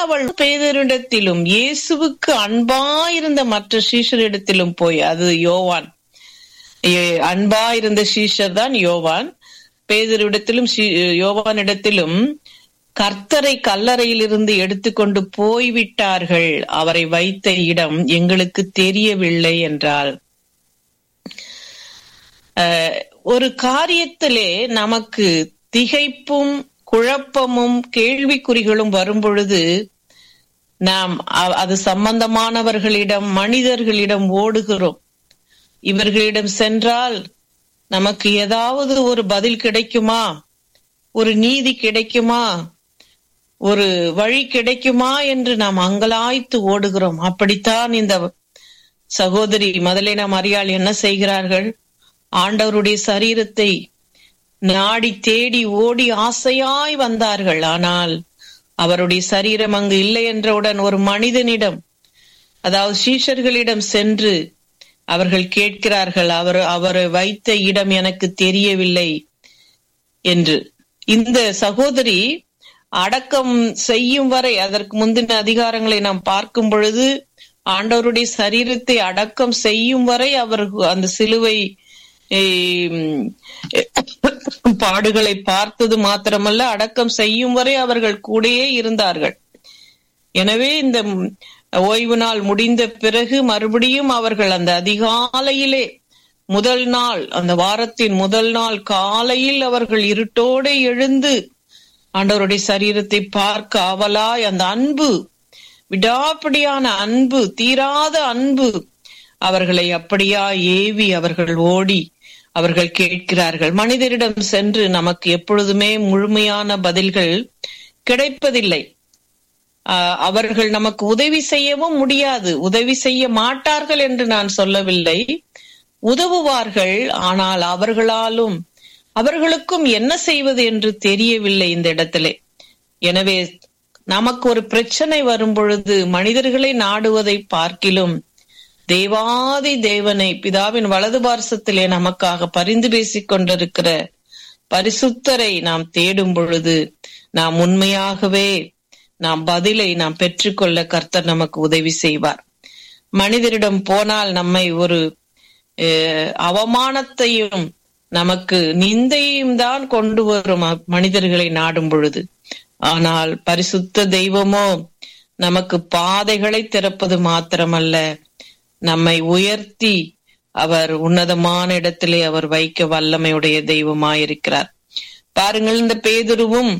அவள் பேதரிடத்திலும் இயேசுவுக்கு அன்பாயிருந்த மற்ற சீஷரிடத்திலும் போய் அது யோவான் ஏ- அன்பாயிருந்த சீஷர் தான் யோவான் பேதரிடத்திலும் சீ- யோவானிடத்திலும் கர்த்தரை கல்லறையிலிருந்து எடுத்துக்கொண்டு போய்விட்டார்கள் அவரை வைத்த இடம் எங்களுக்கு தெரியவில்லை என்றால் அஹ், ஒரு காரியத்திலே நமக்கு திகைப்பும் குழப்பமும் கேள்விக்குறிகளும் வரும் பொழுது நாம் அ- அது சம்பந்தமானவர்களிடம் மனிதர்களிடம் ஓடுகிறோம் இவர்களிடம் சென்றால் நமக்கு ஏதாவது ஒரு பதில் கிடைக்குமா ஒரு நீதி கிடைக்குமா ஒரு வழி கிடைக்குமா என்று நாம் அங்கலாய்த்து ஓடுகிறோம் அப்படித்தான் இந்த சகோதரி மதலேனா மரியாள் என்ன செய்கிறார்கள் ஆண்டவருடைய சரீரத்தை நாடி தேடி ஓடி ஆசையாய் வந்தார்கள் ஆனால் அவருடைய சரீரம் அங்கு இல்லை என்றவுடன் ஒரு மனிதனிடம் அதாவது சீஷர்களிடம் சென்று அவர்கள் கேட்கிறார்கள் அவர் அவரை வைத்த இடம் எனக்கு தெரியவில்லை என்று இந்த சகோதரி அடக்கம் செய்யும் வரை அதற்கு முந்தின அதிகாரங்களை நாம் பார்க்கும் பொழுது ஆண்டவருடைய சரீரத்தை அடக்கம் செய்யும் வரை அவர் அந்த சிலுவை ஏம், பாடுகளை பார்த்தது மாத்திரமல்ல அடக்கம் செய்யும் வரை அவர்கள் கூடயே இருந்தார்கள் எனவே இந்த ஓய்வு நாள் முடிந்த பிறகு மறுபடியும் அவர்கள் அந்த அதிகாலையிலே முதல் நாள் அந்த வாரத்தின் முதல் நாள் காலையில் அவர்கள் இருட்டோடு எழுந்து ஆண்டவருடைய சரீரத்தை பார்க்க அவலாய் அந்த அன்பு விடாப்பிடியான அன்பு தீராத அன்பு அவர்களை அப்படியா ஏவி அவர்கள் ஓடி அவர்கள் கேட்கிறார்கள் மனிதரிடம் சென்று நமக்கு எப்பொழுதுமே முழுமையான பதில்கள் கிடைப்பதில்லை ஆஹ் அவர்கள் நமக்கு உதவி செய்யவும் முடியாது உதவி செய்ய மாட்டார்கள் என்று நான் சொல்லவில்லை உதவுவார்கள் ஆனால் அவர்களாலும் அவர்களுக்கும் என்ன செய்வது என்று தெரியவில்லை இந்த இடத்திலே எனவே நமக்கு ஒரு பிரச்சனை வரும் பொழுது மனிதர்களை நாடுவதை பார்க்கிலும் தேவாதி தேவனை பிதாவின் வலது பார்சத்திலே நமக்காக பரிந்து பேசிக் கொண்டிருக்கிற பரிசுத்தரை நாம் தேடும் பொழுது நாம் உண்மையாகவே நாம் பதிலை நாம் பெற்றுக்கொள்ள கர்த்தர் நமக்கு உதவி செய்வார் மனிதரிடம் போனால் நம்மை ஒரு அஹ், அவமானத்தையும் நமக்கு நிந்தையும் தான் கொண்டு வரும் அ- மனிதர்களை நாடும் பொழுது ஆனால் பரிசுத்த தெய்வமோ நமக்கு பாதைகளை திறப்பது மாத்திரமல்ல நம்மை உயர்த்தி அவர் உன்னதமான இடத்திலே அவர் வைக்க வல்லமையுடைய தெய்வமாயிருக்கிறார் பாருங்கள் இந்த பேதுருவும்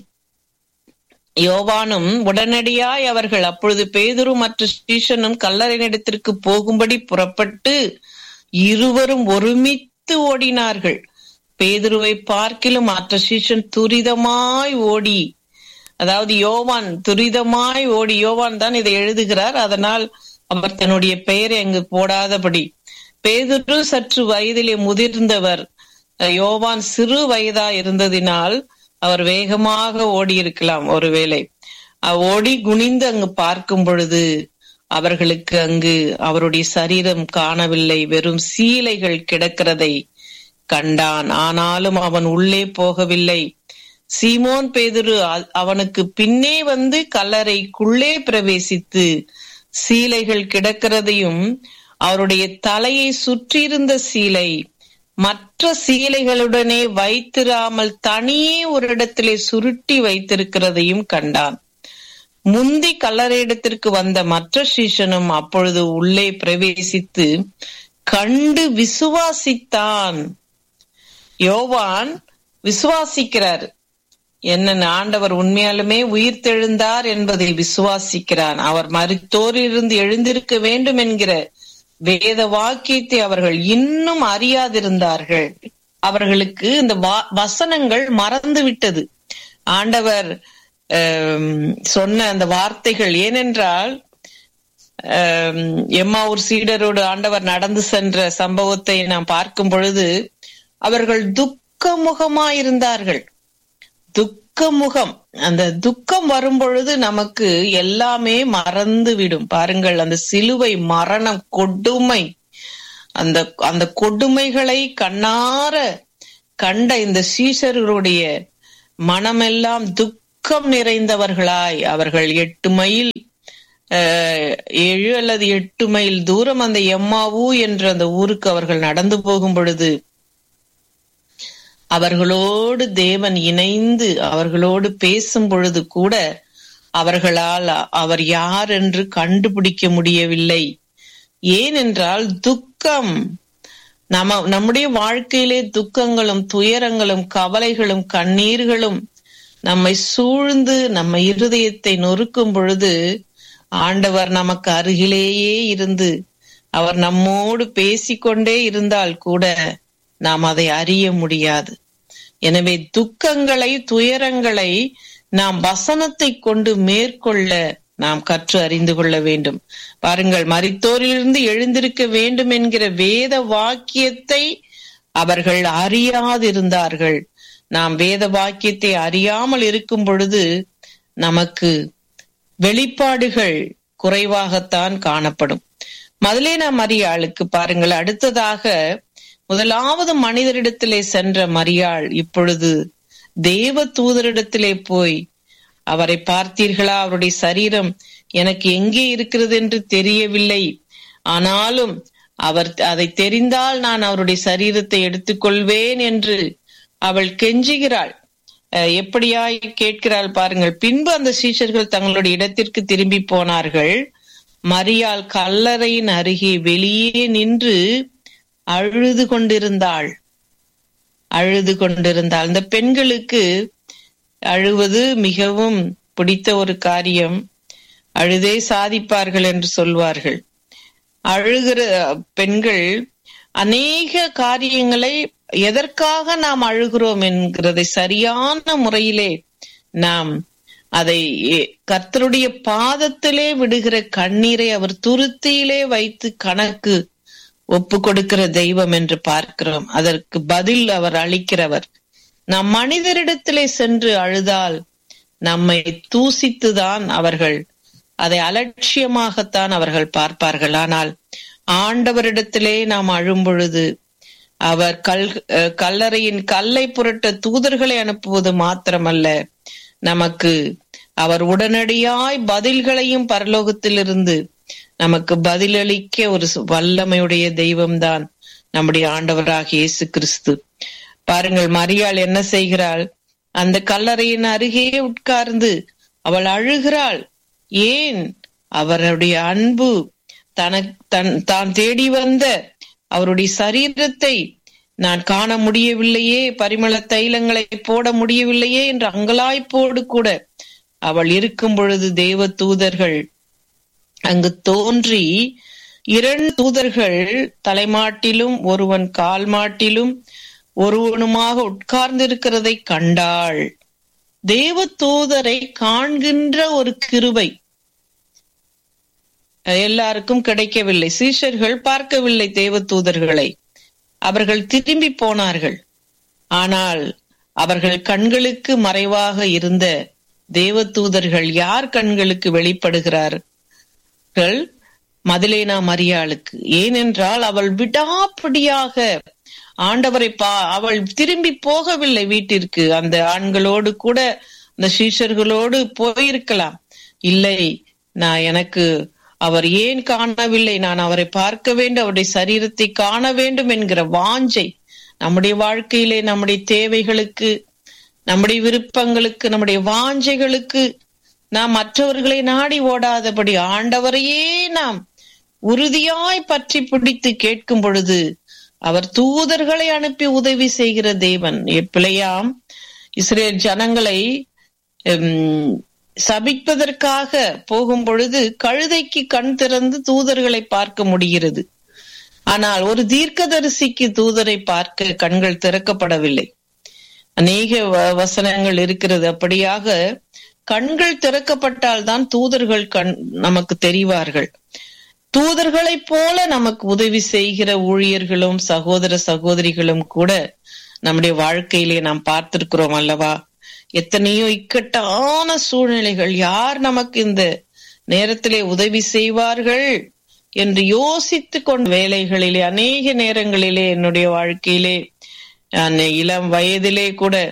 யோவானும் உடனடியாய் அவர்கள் அப்பொழுது பேதுரு மற்ற ஸ்டீஷனும் கல்லறையினிடத்திற்கு போகும்படி புறப்பட்டு இருவரும் ஒருமித்து ஓடினார்கள் பேதுருவை பார்க்கிலும் மற்ற சீஷன் துரிதமாய் ஓடி அதாவது யோவான் துரிதமாய் ஓடி யோவான் தான் இதை எழுதுகிறார் அதனால் அவர் தன்னுடைய பெயரை அங்கு போடாதபடி பேதுரு சற்று வயதிலே முதிர்ந்தவர் யோவான் சிறு வயதா இருந்ததினால் அவர் வேகமாக ஓடி இருக்கலாம் ஒருவேளை அஹ் ஓடி குனிந்து அங்கு பார்க்கும் பொழுது அவர்களுக்கு அங்கு அவருடைய சரீரம் காணவில்லை வெறும் சீலைகள் கிடக்கிறதை கண்டான் ஆனாலும் அவன் உள்ளே போகவில்லை சீமோன் பேதுரு அ- அவனுக்கு பின்னே வந்து கல்லறைக்குள்ளே பிரவேசித்து சீலைகள் கிடக்கிறதையும் அவருடைய தலையை சுற்றியிருந்த சீலை மற்ற சீலைகளுடனே வைத்திராமல் தனியே ஒரு இடத்திலே சுருட்டி வைத்திருக்கிறதையும் கண்டான் முந்தி கல்லறையிடத்திற்கு வந்த மற்ற சீஷனும் அப்பொழுது உள்ளே பிரவேசித்து கண்டு விசுவாசித்தான் யோவான் விசுவாசிக்கிறார் என்ன ஆண்டவர் உண்மையாலுமே உயிர் தெழுந்தார் என்பதை விசுவாசிக்கிறான் அவர் மருத்தோரிலிருந்து எழுந்திருக்க வேண்டும் என்கிற வேத வாக்கியத்தை அவர்கள் இன்னும் அறியாதிருந்தார்கள் அவர்களுக்கு இந்த வா- வசனங்கள் மறந்து விட்டது ஆண்டவர் ஆம், சொன்ன அந்த வார்த்தைகள் ஏனென்றால் ஆம், எம்மாவூர் சீடரோடு ஆண்டவர் நடந்து சென்ற சம்பவத்தை நாம் பார்க்கும் பொழுது அவர்கள் துக்கமுகமாயிருந்தார்கள் துக்க முகம் அந்த துக்கம் வரும் பொழுது நமக்கு எல்லாமே மறந்து விடும் பாருங்கள் அந்த சிலுவை மரணம் கொடுமை அந்த அந்த கொடுமைகளை கண்ணார கண்ட இந்த சீஷர்களுடைய மனமெல்லாம் துக்க துக்கம் நிறைந்தவர்களாய் அவர்கள் எட்டு மைல் அஹ், ஏழு அல்லது எட்டு மைல் தூரம் அந்த எம்மாவு என்ற அந்த ஊருக்கு அவர்கள் நடந்து போகும் பொழுது அவர்களோடு தேவன் இணைந்து அவர்களோடு பேசும் பொழுது கூட அவர்களால் அவர் யார் என்று கண்டுபிடிக்க முடியவில்லை ஏனென்றால் துக்கம் நம்ம நம்முடைய வாழ்க்கையிலே துக்கங்களும் துயரங்களும் கவலைகளும் கண்ணீர்களும் நம்மை சூழ்ந்து நம்ம இருதயத்தை நொறுக்கும் பொழுது ஆண்டவர் நமக்கு அருகிலேயே இருந்து அவர் நம்மோடு பேசிக்கொண்டே இருந்தால் கூட நாம் அதை அறிய முடியாது எனவே துக்கங்களை துயரங்களை நாம் வசனத்தை கொண்டு மேற்கொள்ள நாம் கற்று அறிந்து கொள்ள வேண்டும் பாருங்கள் மரித்தோரிலிருந்து எழுந்திருக்க வேண்டும் என்கிற வேத வாக்கியத்தை அவர்கள் அறியாதிருந்தார்கள் நாம் வேத வாக்கியத்தை அறியாமல் இருக்கும் பொழுது நமக்கு வெளிப்பாடுகள் குறைவாகத்தான் காணப்படும் மதலேனா மரியாளுக்கு பாருங்கள் அடுத்ததாக முதலாவது மனிதரிடத்திலே சென்ற மரியாள் இப்பொழுது தேவ தூதரிடத்திலே போய் அவரை பார்த்தீர்களா அவருடைய சரீரம் எனக்கு எங்கே இருக்கிறது என்று தெரியவில்லை ஆனாலும் அவர் அதை தெரிந்தால் நான் அவருடைய சரீரத்தை எடுத்துக்கொள்வேன் என்று அவள் கெஞ்சுகிறாள் அஹ் எப்படியாய் கேட்கிறாள் பாருங்கள் பின்பு அந்த சீஷர்கள் தங்களுடைய இடத்திற்கு திரும்பி போனார்கள் மரியாள் கல்லறையின் அருகே வெளியே நின்று அழுது கொண்டிருந்தாள் அழுது கொண்டிருந்தாள் இந்த பெண்களுக்கு அழுவது மிகவும் பிடித்த ஒரு காரியம் அழுதே சாதிப்பார்கள் என்று சொல்வார்கள் அழுகிற பெண்கள் அநேக காரியங்களை எதற்காக நாம் அழுகிறோம் என்கிறதை சரியான முறையிலே நாம் அதை எ- கர்த்தருடைய பாதத்திலே விடுகிற கண்ணீரை அவர் துருத்தியிலே வைத்து கணக்கு ஒப்பு கொடுக்கிற தெய்வம் என்று பார்க்கிறோம் அதற்கு பதில் அவர் அளிக்கிறவர் நாம் மனிதரிடத்திலே சென்று அழுதால் நம்மை தூசித்துதான் அவர்கள் அதை அலட்சியமாகத்தான் அவர்கள் பார்ப்பார்கள் ஆனால் ஆண்டவரிடத்திலே நாம் அழும் பொழுது அவர் கல் அஹ் கல்லறையின் கல்லை புரட்ட தூதர்களை அனுப்புவது மாத்திரமல்ல நமக்கு அவர் உடனடியாய் பதில்களையும் பரலோகத்திலிருந்து நமக்கு பதிலளிக்க ஒரு சு- வல்லமையுடைய தெய்வம்தான் நம்முடைய ஆண்டவராகிய இயேசு கிறிஸ்து பாருங்கள் மரியாள் என்ன செய்கிறாள் அந்த கல்லறையின் அருகே உட்கார்ந்து அவள் அழுகிறாள் ஏன் அவருடைய அன்பு தனக் தன் தான் தேடி வந்த அவருடைய சரீரத்தை நான் காண முடியவில்லையே பரிமள தைலங்களை போட முடியவில்லையே என்ற அங்கலாய்ப்போடு கூட அவள் இருக்கும் பொழுது தேவ தூதர்கள் அங்கு தோன்றி இரண்டு தூதர்கள் தலைமாட்டிலும் ஒருவன் கால் மாட்டிலும் ஒருவனுமாக உட்கார்ந்திருக்கிறதை கண்டாள் தேவ தூதரை காண்கின்ற ஒரு கிருபை எல்லாருக்கும் கிடைக்கவில்லை சீஷர்கள் பார்க்கவில்லை தேவ தூதர்களை அவர்கள் திரும்பி போனார்கள் ஆனால் அவர்கள் கண்களுக்கு மறைவாக இருந்த தேவ தூதர்கள் யார் கண்களுக்கு வெளிப்படுகிறார்கள் மதிலேனா மரியாளுக்கு ஏனென்றால் அவள் விடாப்பிடியாக ஆண்டவரை பா அவள் திரும்பி போகவில்லை வீட்டிற்கு அந்த ஆண்களோடு கூட அந்த சீஷர்களோடு போயிருக்கலாம் இல்லை நான் எனக்கு அவர் ஏன் காணவில்லை நான் அவரை பார்க்க வேண்டும் அவருடைய சரீரத்தை காண வேண்டும் என்கிற வாஞ்சை நம்முடைய வாழ்க்கையிலே நம்முடைய தேவைகளுக்கு நம்முடைய விருப்பங்களுக்கு நம்முடைய வாஞ்சைகளுக்கு நாம் மற்றவர்களை நாடி ஓடாதபடி ஆண்டவரையே நாம் உறுதியாய் பற்றி பிடித்து கேட்கும் பொழுது அவர் தூதர்களை அனுப்பி உதவி செய்கிற தேவன் எப்பிழையாம் இஸ்ரேல் ஜனங்களை உம், சபிப்பதற்காக போகும் பொழுது கழுதைக்கு கண் திறந்து தூதர்களை பார்க்க முடிகிறது ஆனால் ஒரு தீர்க்கதரிசிக்கு தூதரை பார்க்க கண்கள் திறக்கப்படவில்லை அநேக வ- வசனங்கள் இருக்கிறது அப்படியாக கண்கள் திறக்கப்பட்டால் தான் தூதர்கள் கண் நமக்கு தெரிவார்கள் தூதர்களைப் போல நமக்கு உதவி செய்கிற ஊழியர்களும் சகோதர சகோதரிகளும் கூட நம்முடைய வாழ்க்கையிலே நாம் பார்த்திருக்கிறோம் அல்லவா எத்தனையோ இக்கட்டான சூழ்நிலைகள் யார் நமக்கு இந்த நேரத்திலே உதவி செய்வார்கள் என்று யோசித்து கொண்ட வேலைகளிலே அநேக நேரங்களிலே என்னுடைய வாழ்க்கையிலே நான் இளம் வயதிலே கூட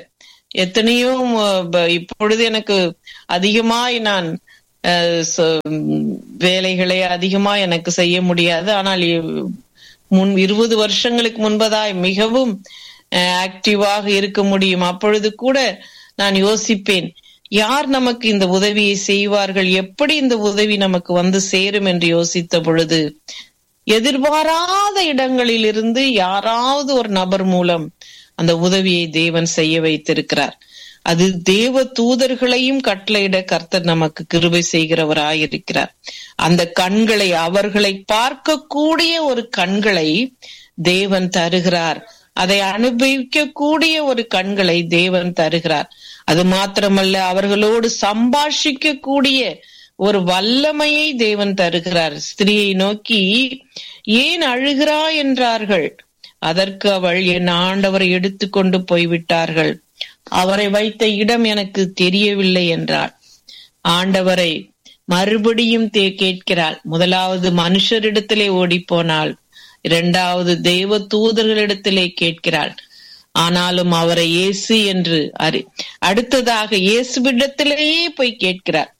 எத்தனையோ ம- ப- இப்பொழுது எனக்கு அதிகமாய் நான் அஹ், ச- வேலைகளை அதிகமா எனக்கு செய்ய முடியாது ஆனால் இ- முன் இருபது வருஷங்களுக்கு முன்பதாய் மிகவும் ஆக்டிவாக இருக்க முடியும் அப்பொழுது கூட நான் யோசிப்பேன் யார் நமக்கு இந்த உதவியை செய்வார்கள் எப்படி இந்த உதவி நமக்கு வந்து சேரும் என்று யோசித்த பொழுது எதிர்பாராத இடங்களில் இருந்து யாராவது ஒரு நபர் மூலம் அந்த உதவியை தேவன் செய்ய வைத்திருக்கிறார் அது தேவ தூதர்களையும் கட்டளையிட கர்த்தர் நமக்கு கிருபை செய்கிறவராயிருக்கிறார் அந்த கண்களை அவர்களை பார்க்கக்கூடிய ஒரு கண்களை தேவன் தருகிறார் அதை அனுபவிக்கக்கூடிய ஒரு கண்களை தேவன் தருகிறார் அது மாத்திரமல்ல அவர்களோடு சம்பாஷிக்க கூடிய ஒரு வல்லமையை தேவன் தருகிறார் ஸ்திரியை நோக்கி ஏன் அழுகிறா என்றார்கள் அதற்கு அவள் என் ஆண்டவரை எடுத்துக்கொண்டு போய்விட்டார்கள் அவரை வைத்த இடம் எனக்கு தெரியவில்லை என்றாள் ஆண்டவரை மறுபடியும் தே கேட்கிறாள் முதலாவது மனுஷரிடத்திலே ஓடிப்போனாள் இரண்டாவது தெய்வ தூதர்களிடத்திலே கேட்கிறாள் ஆனாலும் அவரை இயேசு என்று அறி அடுத்ததாக இயேசுவிடத்திலேயே போய் கேட்கிறார்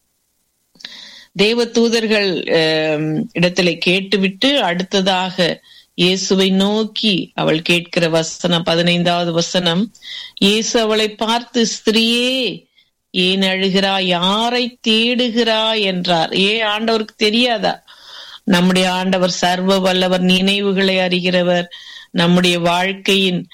தேவ தூதர்கள் ஆம், இடத்திலே கேட்டுவிட்டு அடுத்ததாக இயேசுவை நோக்கி அவள் கேட்கிற வசனம் பதினைந்தாவது வசனம் இயேசு அவளை பார்த்து ஸ்திரியே ஏன் அழுகிறா யாரை தேடுகிறா என்றார் ஏன் ஆண்டவருக்கு தெரியாதா நம்முடைய ஆண்டவர் சர்வ வல்லவர் நினைவுகளை அறிகிறவர் நம்முடைய வாழ்க்கையின்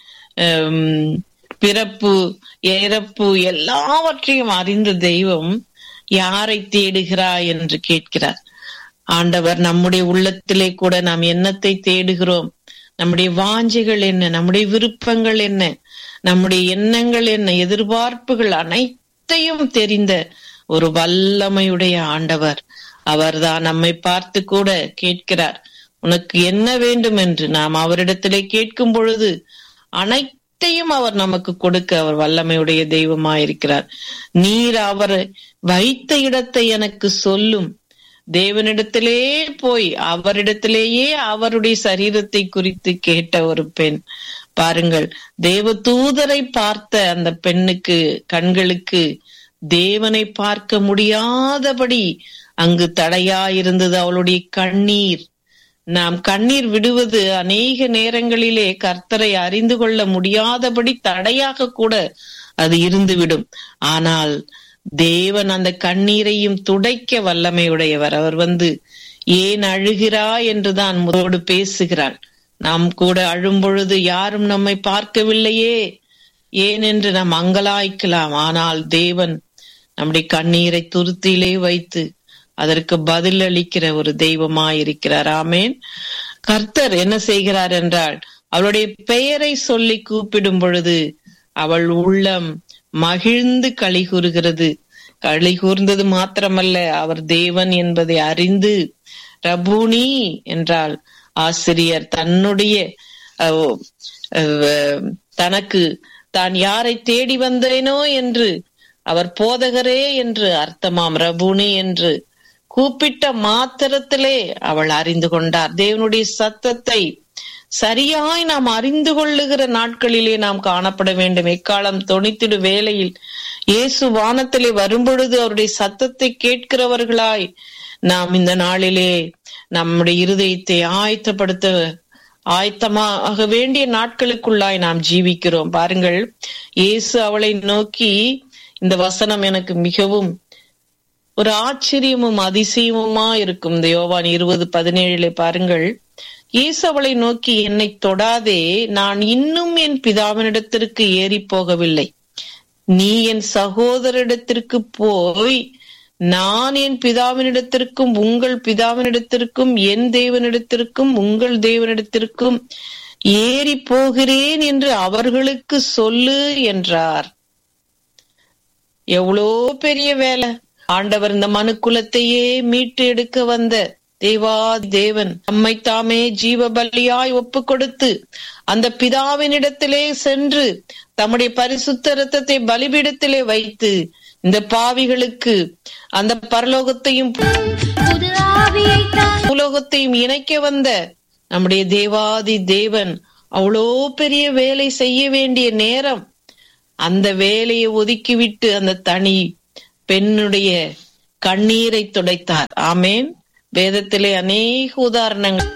ஆம், பிறப்பு இறப்பு எல்லாவற்றையும் அறிந்த தெய்வம் யாரை தேடுகிறாய் என்று கேட்கிறார் ஆண்டவர் நம்முடைய உள்ளத்திலே கூட நாம் என்னத்தை தேடுகிறோம் நம்முடைய வாஞ்சைகள் என்ன நம்முடைய விருப்பங்கள் என்ன நம்முடைய எண்ணங்கள் என்ன எதிர்பார்ப்புகள் அனைத்தையும் தெரிந்த ஒரு வல்லமையுடைய ஆண்டவர் அவர்தான் நம்மை பார்த்து கூட கேட்கிறார் உனக்கு என்ன வேண்டும் என்று நாம் அவரிடத்திலே கேட்கும் பொழுது அனைத்தையும் அவர் நமக்கு கொடுக்க அவர் வல்லமையுடைய தெய்வமாயிருக்கிறார் நீர் அவர் வைத்த இடத்தை எனக்கு சொல்லும் தேவனிடத்திலே போய் அவரிடத்திலேயே அவருடைய சரீரத்தை குறித்து கேட்ட ஒரு பெண் பாருங்கள் தேவ தூதரை பார்த்த அந்த பெண்ணுக்கு கண்களுக்கு தேவனை பார்க்க முடியாதபடி அங்கு தடையா இருந்தது அவளுடைய கண்ணீர் நாம் கண்ணீர் விடுவது அநேக நேரங்களிலே கர்த்தரை அறிந்து கொள்ள முடியாதபடி தடையாக கூட அது இருந்துவிடும் ஆனால் தேவன் அந்த கண்ணீரையும் துடைக்க வல்லமையுடையவர் அவர் வந்து ஏன் அழுகிறா என்றுதான் முதோடு பேசுகிறாள் நாம் கூட அழும் பொழுது யாரும் நம்மை பார்க்கவில்லையே ஏன் என்று நாம் அங்கலாய்க்கலாம் ஆனால் தேவன் நம்முடைய கண்ணீரை துருத்தியிலே வைத்து அதற்கு பதில் அளிக்கிற ஒரு தெய்வமாயிருக்கிறார் ஆமேன் கர்த்தர் என்ன செய்கிறார் என்றால் அவளுடைய பெயரை சொல்லி கூப்பிடும் பொழுது அவள் உள்ளம் மகிழ்ந்து களி கூறுகிறது களி கூர்ந்தது மாத்திரமல்ல அவர் தேவன் என்பதை அறிந்து ரபூனி என்றால் ஆசிரியர் தன்னுடைய அஹ், அஹ், தனக்கு தான் யாரை தேடி வந்தேனோ என்று அவர் போதகரே என்று அர்த்தமாம் ரபுனி என்று கூப்பிட்ட மாத்திரத்திலே அவள் அறிந்து கொண்டார் தேவனுடைய சத்தத்தை சரியாய் நாம் அறிந்து கொள்ளுகிற நாட்களிலே நாம் காணப்பட வேண்டும் எக்காலம் தொனித்திடு வேளையில் இயேசு வானத்திலே வரும்பொழுது அவருடைய சத்தத்தை கேட்கிறவர்களாய் நாம் இந்த நாளிலே நம்முடைய இருதயத்தை ஆயத்தப்படுத்த ஆயத்தமாக வேண்டிய நாட்களுக்குள்ளாய் நாம் ஜீவிக்கிறோம் பாருங்கள் இயேசு அவளை நோக்கி இந்த வசனம் எனக்கு மிகவும் ஒரு ஆச்சரியமும் அதிசயமுமா இருக்கும் இந்த யோவான் இருபது பதினேழுல பாருங்கள் இயேசு அவளை நோக்கி என்னை தொடாதே நான் இன்னும் என் பிதாவினிடத்திற்கு ஏறி போகவில்லை நீ என் சகோதரிடத்திற்கு போய் நான் என் பிதாவினிடத்திற்கும் உங்கள் பிதாவினிடத்திற்கும் என் தேவனிடத்திற்கும் உங்கள் தேவனிடத்திற்கும் ஏறி போகிறேன் என்று அவர்களுக்கு சொல்லு என்றார் எவ்வளோ பெரிய வேலை ஆண்டவர் இந்த மனு குலத்தையே மீட்டு எடுக்க வந்த தேவா தேவன் நம்மை தாமே ஜீவ பலியாய் ஒப்பு கொடுத்து அந்த பிதாவினிடத்திலே சென்று தம்முடைய பரிசுத்த ரத்தத்தை பலிபீடத்திலே வைத்து இந்த பாவிகளுக்கு அந்த பரலோகத்தையும் புது ஆவியை தான் பூலோகத்தையும் இணைக்க வந்த நம்முடைய தேவாதி தேவன் அவ்வளோ பெரிய வேலை செய்ய வேண்டிய நேரம் அந்த வேலையை ஒதுக்கிவிட்டு அந்த தனி பெண்ணுடைய கண்ணீரை துடைத்தார் ஆமேன் வேதத்திலே அநேக உதாரணங்கள்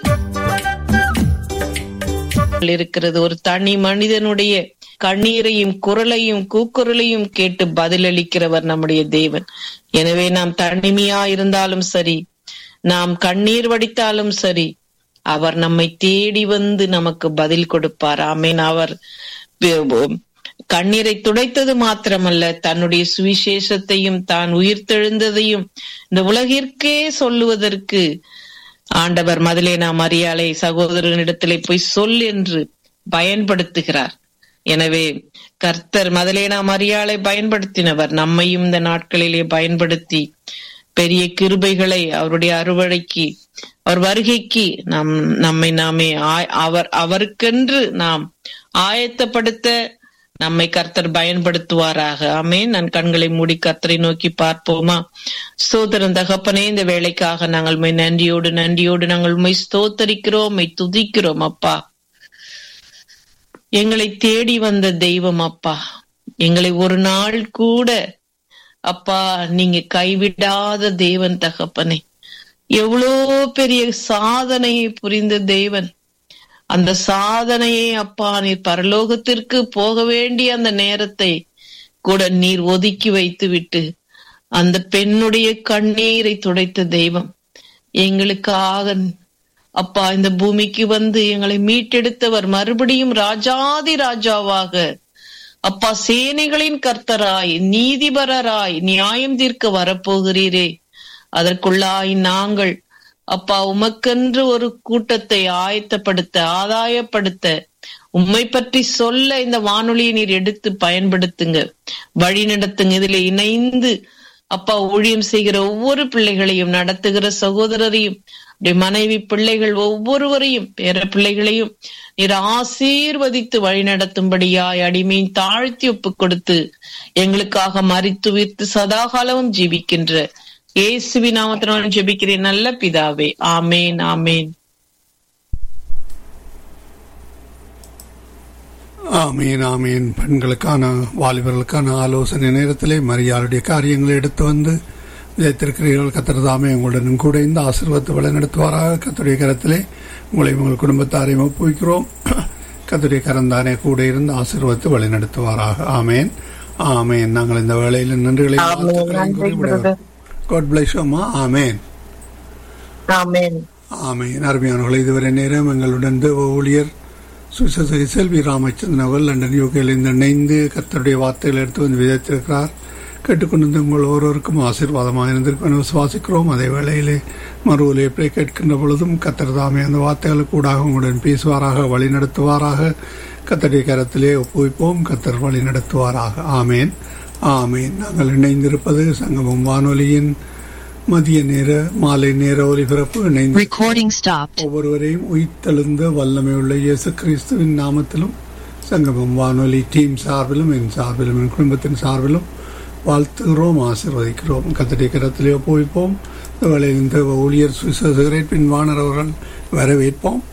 இருக்கிறது ஒரு தனி மனிதனுடைய கண்ணீரையும் குரலையும் கூக்குரலையும் கேட்டு பதிலளிக்கிறவர் நம்முடைய தேவன் எனவே நாம் தனிமையா இருந்தாலும் சரி நாம் கண்ணீர் வடித்தாலும் சரி அவர் நம்மை தேடி வந்து நமக்கு பதில் கொடுப்பார் ஆமேன் அவர் கண்ணீரை துடைத்தது மாத்திரமல்ல தன்னுடைய சுவிசேஷத்தையும் தான் உயிர்த்தெழுந்ததையும் இந்த உலகிற்கே சொல்லுவதற்கு ஆண்டவர் மதிலே நாம் அறியாலை சகோதரனிடத்திலே போய் சொல் என்று பயன்படுத்துகிறார் எனவே கர்த்தர் மதிலேனா மரியாளை பயன்படுத்தினவர் நம்மையும் இந்த நாட்களிலே பயன்படுத்தி பெரிய கிருபைகளை அவருடைய அறுவடைக்கு அவர் வருகைக்கு நாம் நம்மை நாமே அவர் அவருக்கென்று நாம் ஆயத்தப்படுத்த நம்மை கர்த்தர் பயன்படுத்துவாராக ஆமே நான் கண்களை மூடி கர்த்தரை நோக்கி பார்ப்போமா ஸ்தோத்திரம் தகப்பனே இந்த வேலைக்காக நாங்கள் மை நன்றியோடு நன்றியோடு நாங்கள் மை ஸ்தோத்தரிக்கிறோம் மை துதிக்கிறோம் அப்பா எங்களை தேடி வந்த தெய்வம் அப்பா எங்களை ஒரு நாள் கூட அப்பா நீங்க கைவிடாத தேவன் தகப்பனே எவ்வளோ பெரிய சாதனையை புரிந்த தேவன் அந்த சாதனையை அப்பா நீர் பரலோகத்திற்கு போக வேண்டிய அந்த நேரத்தை கூட நீர் ஒதுக்கி வைத்து விட்டு அந்த பெண்ணுடைய கண்ணீரை துடைத்த தெய்வம் எங்களுக்காக அப்பா இந்த பூமிக்கு வந்து எங்களை மீட்டெடுத்தவர் மறுபடியும் ராஜாதி ராஜாவாக அப்பா சேனைகளின் கர்த்தராய் நீதிபரராய் நியாயம் தீர்க்க வரப்போகிறீரே அதற்குள்ளாய் நாங்கள் அப்பா உமக்கென்று ஒரு கூட்டத்தை ஆயத்தப்படுத்த ஆதாயப்படுத்த உம்மை பற்றி சொல்ல இந்த வானொலியை நீர் எடுத்து பயன்படுத்துங்க வழி நடத்துங்க இதுல இணைந்து அப்பா ஊழியம் செய்கிற ஒவ்வொரு பிள்ளைகளையும் நடத்துகிற சகோதரரையும் மனைவி பிள்ளைகள் ஒவ்வொருவரையும் பேர பிள்ளைகளையும் நீர் ஆசீர்வதித்து வழி நடத்தும்படியாய் அடிமையின் தாழ்த்தி ஒப்பு கொடுத்து எங்களுக்காக மறித்து உயிர்த்து சதாகாலமும் ஜீவிக்கின்ற இயேசுவி நாமத்தினால் ஜெபிக்கிறேன் நல்ல பிதாவே ஆமேன் ஆமேன் ஆமீன் ஆமீன் பெண்களுக்கான வாலிபர்களுக்கான ஆலோசனை நேரத்திலே மரியாளுடைய காரியங்களை எடுத்து வந்து விதைத்திருக்கிறீர்கள் கத்திரதாமே உங்களுடன் கூட இந்த ஆசீர்வாதத்தை வழிநடத்துவாராக கத்துடைய கரத்திலே உங்களையும் உங்கள் குடும்பத்தாரையும் ஒப்புவிக்கிறோம் கத்துடைய கரந்தானே கூட இருந்து ஆசீர்வாதத்தை வழிநடத்துவாராக ஆமேன் ஆமேன் நாங்கள் இந்த வேளையில் நன்றிகளை காட் பிளஸ் அம்மா ஆமேன் ஆமேன் ஆமேன் அருமையானவர்களை இதுவரை நேரம் எங்களுடன் தேவ ஊழியர் சுசரி செல்வி ராமச்சந்திரன் அவர்கள் லண்டன் யூகேயில் இணைந்து கத்தருடைய வார்த்தைகள் எடுத்து வந்து விதைத்திருக்கிறார் கேட்டுக்கொண்டிருந்த உங்கள் ஒருவருக்கும் ஆசீர்வாதமாக இருந்திருக்கும் விசுவாசிக்கிறோம் அதே வேளையிலே மறு ஒலியப்பை கேட்கின்ற பொழுதும் கத்தர் தாமே அந்த வார்த்தைகளுக்கு கூடாக உங்களுடன் பேசுவாராக வழி நடத்துவாராக கத்தருடைய கரத்திலே ஒப்புவிப்போம் கத்தர் வழி நடத்துவாராக ஆமேன் ஆமேன் நாங்கள் இணைந்திருப்பது சங்கமம் வானொலியின் மதிய நேர மாலை நேர ஒலிபரப்பு இணைந்து Recording stopped. ஒவ்வொருவரையும் உயிர்த்தெழுந்த வல்லமையுள்ள இயேசு கிறிஸ்துவின் நாமத்திலும் சங்கமம் வானொலி டீம் சார்பிலும் என் சார்பிலும் என் குடும்பத்தின் சார்பிலும் வாழ்த்துகிறோம் ஆசிர்வதிக்கிறோம் கத்தடி கரத்திலே ஒப்புவிப்போம் இந்த வேளையில் இந்த ஊழியர் சுசேகரை பின் வாணர் அவர்கள் வரவேற்போம்